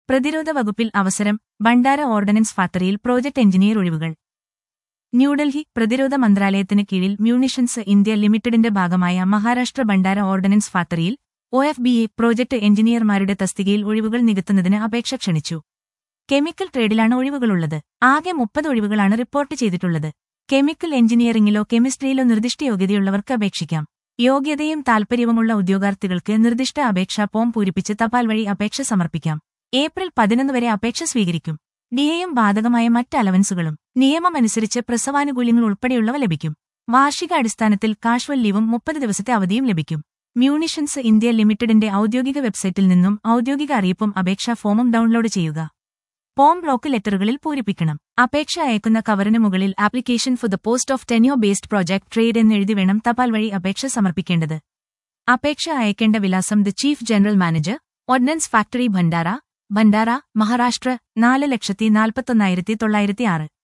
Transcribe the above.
പ്രതിരോധ വകുപ്പിൽ അവസരം ഭണ്ഡാര ഓർഡനൻസ് ഫാക്ടറിയിൽ പ്രോജക്ട് എഞ്ചിനീയർ ഒഴിവുകൾ ന്യൂഡൽഹി പ്രതിരോധ മന്ത്രാലയത്തിന് കീഴിൽ മ്യൂണിഷൻസ് ഇന്ത്യ ലിമിറ്റഡിന്റെ ഭാഗമായ മഹാരാഷ്ട്ര ഭണ്ഡാര ഓർഡനൻസ് ഫാക്ടറിയിൽ O F B A project എഞ്ചിനീയർമാരുടെ തസ്തികയിൽ ഒഴിവുകൾ നികത്തുന്നതിന് അപേക്ഷ ക്ഷണിച്ചു കെമിക്കൽ ട്രേഡിലാണ് ഒഴിവുകളുള്ളത് ആകെ മുപ്പത് ഒഴിവുകളാണ് റിപ്പോർട്ട് ചെയ്തിട്ടുള്ളത് കെമിക്കൽ എഞ്ചിനീയറിംഗിലോ കെമിസ്ട്രിയിലോ നിർദ്ദിഷ്ട യോഗ്യതയുള്ളവർക്ക് അപേക്ഷിക്കാം യോഗ്യതയും താൽപര്യവുമുള്ള ഉദ്യോഗാർത്ഥികൾക്ക് നിർദ്ദിഷ്ട അപേക്ഷാ ഫോം പൂരിപ്പിച്ച് തപാൽ വഴി അപേക്ഷ സമർപ്പിക്കാം ഏപ്രിൽ പതിനൊന്ന് വരെ അപേക്ഷ സ്വീകരിക്കും ഡിഎയും ബാധകമായ മറ്റ് അലവൻസുകളും നിയമമനുസരിച്ച് പ്രസവാനുകൂല്യങ്ങൾ ഉൾപ്പെടെയുള്ളവ ലഭിക്കും വാർഷിക അടിസ്ഥാനത്തിൽ കാഷ്വൽ ലീവും മുപ്പത് ദിവസത്തെ അവധിയും ലഭിക്കും മ്യൂണിഷൻസ് ഇന്ത്യ ലിമിറ്റഡിന്റെ ഔദ്യോഗിക വെബ്സൈറ്റിൽ നിന്നും ഔദ്യോഗിക അറിയിപ്പും അപേക്ഷാ ഫോമും ഡൗൺലോഡ് ചെയ്യുക ഫോം ബ്ലോക്ക് ലെറ്ററുകളിൽ പൂരിപ്പിക്കണം അപേക്ഷ അയക്കുന്ന കവറിന് മുകളിൽ application for the post of tenure based project trade എന്നെഴുതി വേണം തപാൽ വഴി അപേക്ഷ സമർപ്പിക്കേണ്ടത് അപേക്ഷ അയക്കേണ്ട വിലാസം the chief general manager ordnance factory Bhandara Bhandara Maharashtra നാല് ലക്ഷത്തി നാൽപ്പത്തൊന്നായിരത്തി തൊള്ളായിരത്തി ആറ്